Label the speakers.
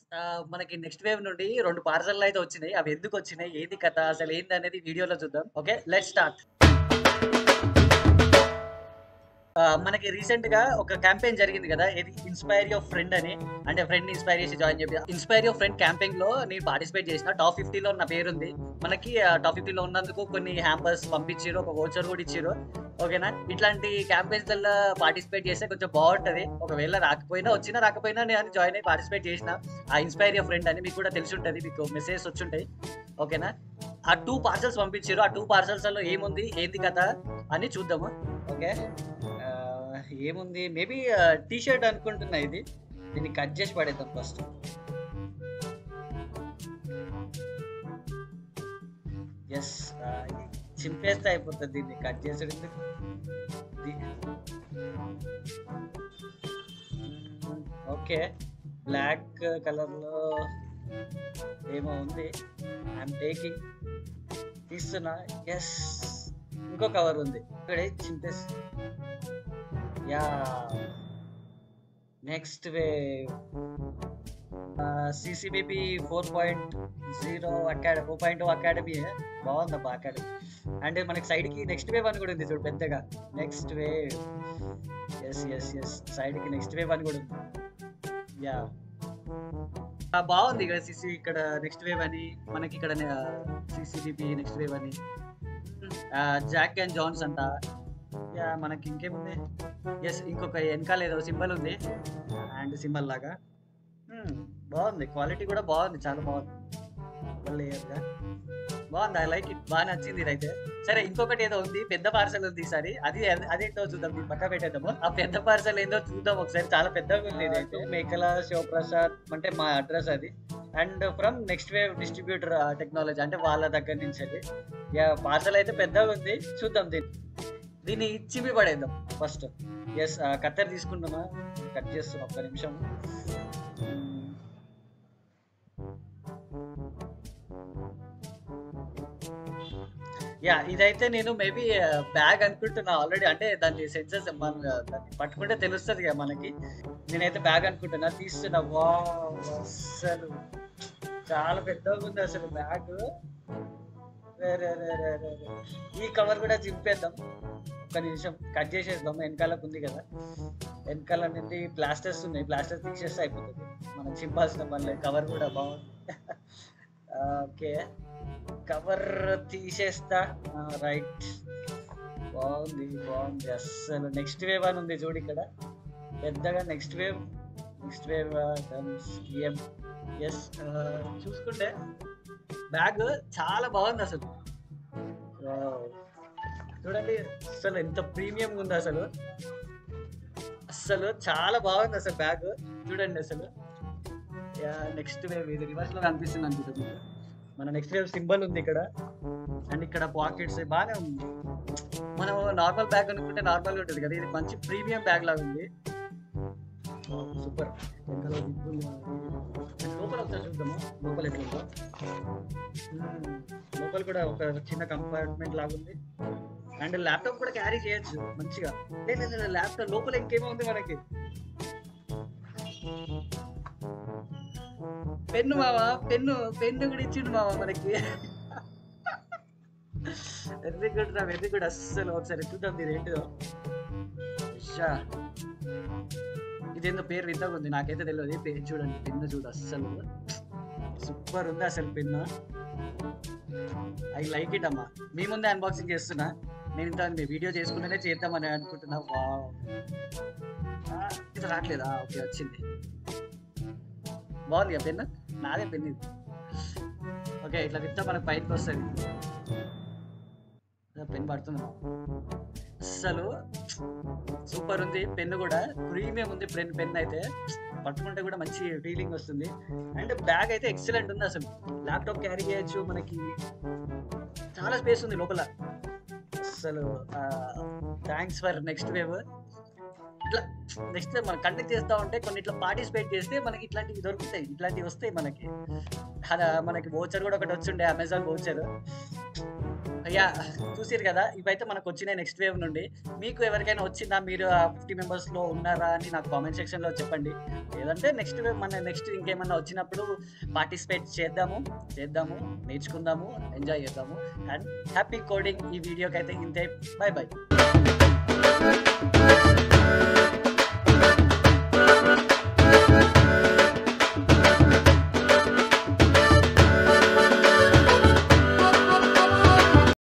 Speaker 1: మనకి next wave నుండి రెండు పార్సల్ అయితే వచ్చినాయి అవి ఎందుకు వచ్చినాయి ఏది కథ అసలు ఏంది అనేది వీడియోలో చూద్దాం ఓకే లెట్ స్టార్ట్ మనకి రీసెంట్ గా ఒక క్యాంపెయిన్ జరిగింది కదా ఇది ఇన్స్పైర్ యువర్ ఫ్రెండ్ అని అంటే ఫ్రెండ్ ఇన్స్పైర్ చేసి జాయిన్ చెప్పి ఇన్స్పైర్ యువర్ ఫ్రెండ్ క్యాంపెయిన్ లో నేను పార్టిసిపేట్ చేసిన టాప్ ఫిఫ్టీలో నా పేరు ఉంది మనకి టాప్ ఫిఫ్టీలో ఉన్నందుకు కొన్ని హ్యాంపర్స్ పంపించారు ఒక వోచర్ కూడా ఇచ్చారు ఓకేనా ఇట్లాంటి క్యాంపెయిన్స్ వల్ల పార్టిసిపేట్ చేస్తే కొంచెం బాగుంటది ఒకవేళ రాకపోయినా వచ్చినా రాకపోయినా నేను జాయిన్ అయ్యి పార్టిసిపేట్ చేసిన ఆ ఇన్స్పైర్ యువర్ ఫ్రెండ్ అని మీకు కూడా తెలిసి ఉంటుంది మీకు మెసేజ్ వచ్చుంటాయి ఓకేనా ఆ టూ పార్సల్స్ పంపించారు ఆ టూ పార్సల్స్ లో ఏముంది ఏంది కథ అని చూద్దాము ఓకే ఆ, ఏముంది మేబీ టీ షర్ట్ అనుకుంటున్నా ఇది దీన్ని కట్ చేసి పడేద్దాం ఫస్ట్ ఎస్ చింపేస్తే అయిపోతుంది దీన్ని కట్ చేసేది ఓకే బ్లాక్ కలర్ లో ఏమో ఉంది ఐఎమ్ టేకింగ్ తీస్తున్నా ఎస్ ఇంకో కవర్ ఉంది ఇక్కడే చింపేసి yeah next wave CCBP four point zero academy four point academy బాగుందబ్బా అకాడమీ అండ్ మనకి సైడ్ కి నెక్స్ట్ వేవ్ అని కూడా ఉంది చూడు పెద్దగా next wave yes yes yes side కి నెక్స్ట్ వేవ్ అని కూడా ఉంది యా బాగుంది ఇక్కడ సిసి ఇక్కడ నెక్స్ట్ వేవ్ అని మనకి ఇక్కడ సిసిబిపి నెక్స్ట్ వేవ్ అని జాక్ అండ్ జాన్స్ అంట యా మనకి ఇంకేముంది ఎస్ ఇంకొక వెనకాల ఏదో సింబల్ ఉంది అండ్ సింబల్ లాగా Hmm, బాగుంది క్వాలిటీ కూడా బాగుంది చాలా బాగుంది లేయర్ గా బాగుంది ఐ లైక్ ఇట్ బాగా నచ్చింది ఇదైతే సరే ఇంకొకటి ఏదో ఉంది పెద్ద పార్సల్ ఉంది ఈసారి అది అదేంటో చూద్దాం దీన్ని పక్క పెట్టేద్దాము ఆ పెద్ద పార్సల్ ఏందో చూద్దాం ఒకసారి చాలా పెద్దగా ఉంది ఇదైతే మేకల శివప్రసాద్ అంటే మా అడ్రస్ అది and from next wave distributor technology అంటే వాళ్ళ దగ్గర నుంచి అది యా పార్సల్ అయితే పెద్దగా ఉంది చూద్దాం దీన్ని దీన్ని చిమ్మి పడేద్దాం ఫస్ట్ ఎస్ కత్తెర తీసుకుంటున్నా కట్ చేస్తున్నా ఒక్క నిమిషం యా ఇదైతే నేను మేబీ బ్యాగ్ అనుకుంటున్నా ఆల్రెడీ అంటే దాని సెన్సెస్ మన దాన్ని పట్టుకుంటే తెలుస్తుంది కదా మనకి నేనైతే బ్యాగ్ అనుకుంటున్నా తీస్తున్నా వా అసలు చాలా పెద్దగా ఉంది అసలు బ్యాగ్ ఈ కవర్ కూడా చింపేద్దాం ఒక్క నిమిషం కట్ చేసేద్దాం వెనకాలకు ఉంది కదా వెనకాల నుండి ప్లాస్టర్స్ ఉన్నాయి ప్లాస్టర్స్ తీసేస్తే అయిపోతుంది మనం చింపాల్సిన మళ్ళీ కవర్ కూడా బాగుంది ఓకే కవర్ తీసేస్తా రైట్ బాగుంది బాగుంది అస్సలు నెక్స్ట్ వేవ్ అని ఉంది చూడు ఇక్కడ పెద్దగా నెక్స్ట్ వేవ్ నెక్స్ట్ వేవ్ ఏం ఎస్ చూసుకుంటే బ్యాగ్ చాలా బాగుంది అసలు Wow. చూడండి అసలు ఎంత ప్రీమియం ఉంది అసలు అసలు చాలా బాగుంది అసలు బ్యాగ్ చూడండి అసలు నెక్స్ట్ వేవ్ ఇది రివర్స్ లో కనిపిస్తుంది అనుకుంటుంది మీకు. మన నెక్స్ట్ వేవ్ సింబల్ ఉంది ఇక్కడ అండ్ ఇక్కడ పాకెట్స్ బాగానే ఉంది మనం నార్మల్ బ్యాగ్ అనుకుంటే నార్మల్ ఉంటుంది కదా ఇది మంచి ప్రీమియం బ్యాగ్ లాగా ఉంది సూపర్ లోపల ఒకసారి చూద్దాము లోపల ఎట్లుందో మ్మ్. లోపల కూడా ఒక చిన్న కంపార్ట్మెంట్ లాగా ఉంది అండ్ ల్యాప్టాప్ కూడా క్యారీ చేయొచ్చు మంచిగా లేదు ల్యాప్టాప్ లోపల ఇంకేమో ఉంది మనకి పెన్ను మావా పెన్ను పెన్ను కూడా ఇచ్చిండు మావా మనకి వెరీ గుడ్ రా వెరీ గుడ్ అస్సలు ఒకసారి చూద్దాం ఇది ఏంటిదో ఉషా. ఇదేందో పేరు వింతగా ఉంది నాకైతే తెలియదు ఈ పేరు చూడండి పెన్ను చూడు అస్సలు సూపర్ ఉంది అసలు పెన్ను ఐ లైక్ ఇట్ అమ్మా మీ ముందే అన్బాక్సింగ్ చేస్తున్నా నేను ఇంత మీ వీడియో చేసుకుంటేనే చేద్దామని అనుకుంటున్నా వావ్ ఆ, ఇది రావట్లేదా ఓకే వచ్చింది బాగుంది పెన్ నాదే పెన్ ఇది ఓకే ఇట్లా తిప్పితే మనకు పైకి వస్తుంది పెన్ పడుతుంది అస్సలు సూపర్ ఉంది పెన్ కూడా ప్రీమియం ఉంది పెన్ పెన్ అయితే పట్టుకుంటే కూడా మంచి ఫీలింగ్ వస్తుంది అండ్ బ్యాగ్ అయితే ఎక్సలెంట్ ఉంది అసలు ల్యాప్టాప్ క్యారీ చేయొచ్చు మనకి చాలా స్పేస్ ఉంది లోపల అసలు థ్యాంక్స్ ఫర్ నెక్స్ట్ వేవ్ ఇట్లా నెక్స్ట్ మనం కండక్ట్ చేస్తా ఉంటే కొన్ని ఇట్లా పార్టిసిపేట్ చేస్తే మనకి ఇట్లాంటివి దొరుకుతాయి ఇట్లాంటివి వస్తాయి మనకి అలా మనకి వోచర్ కూడా ఒకటి వచ్చిండే అమెజాన్ వోచర్ యా చూసిరు కదా ఇవైతే మనకు వచ్చినాయి నెక్స్ట్ వేవ్ నుండి మీకు ఎవరికైనా వచ్చిందా మీరు ఆ ఫిఫ్టీ మెంబర్స్లో ఉన్నారా అని నాకు కామెంట్ సెక్షన్లో చెప్పండి లేదంటే నెక్స్ట్ వేవ్ మన నెక్స్ట్ ఇంకేమన్నా వచ్చినప్పుడు పార్టిసిపేట్ చేద్దాము చేద్దాము నేర్చుకుందాము ఎంజాయ్ చేద్దాము అండ్ హ్యాపీ కోడింగ్ ఈ వీడియోకి అయితే ఇంతే బాయ్ బాయ్